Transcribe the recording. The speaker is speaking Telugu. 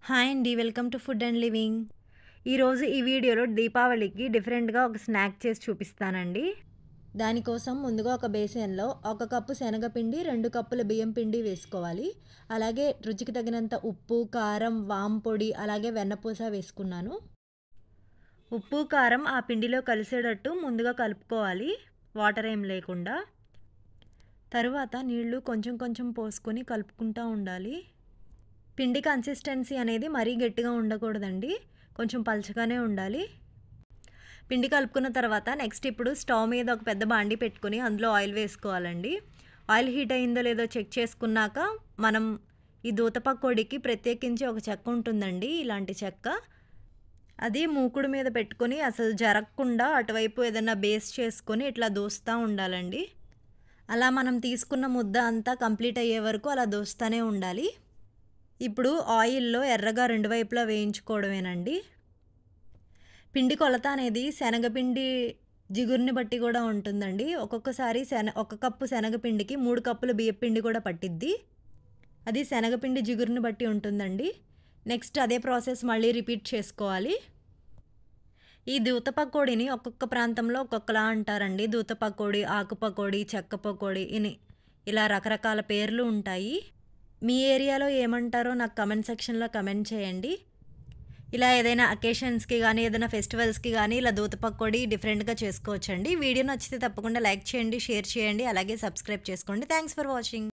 హాయ్ అండి welcome to food and living ఈరోజు ఈ వీడియోలో దీపావళికి డిఫరెంట్గా ఒక స్నాక్ చేసి చూపిస్తానండి దానికోసం ముందుగా ఒక బేసన్లో ఒక కప్పు శనగపిండి రెండు కప్పుల బియ్యం పిండి వేసుకోవాలి అలాగే రుచికి తగినంత ఉప్పు కారం వామ్ పొడి అలాగే వెన్నపూస వేసుకున్నాను ఉప్పు కారం ఆ పిండిలో కలిసేటట్టు ముందుగా కలుపుకోవాలి వాటర్ ఏం లేకుండా తరువాత నీళ్లు కొంచెం కొంచెం పోసుకొని కలుపుకుంటూ ఉండాలి పిండి కన్సిస్టెన్సీ అనేది మరీ గట్టిగా ఉండకూడదండి కొంచెం పలచగానే ఉండాలి పిండి కలుపుకున్న తర్వాత నెక్స్ట్ ఇప్పుడు స్టవ్ మీద ఒక పెద్ద బాండి పెట్టుకుని అందులో ఆయిల్ వేసుకోవాలండి ఆయిల్ హీట్ అయిందో లేదో చెక్ చేసుకున్నాక మనం ఈ దూతపకోడికి ప్రత్యేకించి ఒక చెక్క ఉంటుందండి ఇలాంటి చెక్క అది మూకుడు మీద పెట్టుకొని అసలు జరగకుండా అటువైపు ఏదైనా బేస్ చేసుకొని ఇట్లా దోస్తూ ఉండాలండి అలా మనం తీసుకున్న ముద్ద అంతా కంప్లీట్ అయ్యే వరకు అలా దోస్తూనే ఉండాలి ఇప్పుడు ఆయిల్లో ఎర్రగా రెండు వైపులా వేయించుకోవడమేనండి పిండి కొలత అనేది శనగపిండి జిగురుని బట్టి కూడా ఉంటుందండి ఒక్కొక్కసారి శన ఒక కప్పు శనగపిండికి మూడు కప్పుల బియ్యపిండి కూడా పట్టిద్ది అది శనగపిండి జిగురుని బట్టి ఉంటుందండి నెక్స్ట్ అదే ప్రాసెస్ మళ్ళీ రిపీట్ చేసుకోవాలి ఈ దూత పకోడీని ఒక్కొక్క ప్రాంతంలో ఒక్కొక్కలా అంటారండి దూత పకోడీ ఆకు పకోడీ చెక్క పకోడీ ఇని ఇలా రకరకాల పేర్లు ఉంటాయి మీ ఏరియాలో ఏమంటారో నాకు కమెంట్ సెక్షన్లో కమెంట్ చేయండి ఇలా ఏదైనా అకేషన్స్కి కానీ ఏదైనా ఫెస్టివల్స్కి కానీ ఇలా దూత పకోడీ డిఫరెంట్గా చేసుకోవచ్చండి వీడియో నచ్చితే తప్పకుండా లైక్ చేయండి షేర్ చేయండి అలాగే సబ్స్క్రైబ్ చేసుకోండి థ్యాంక్స్ ఫర్ వాచింగ్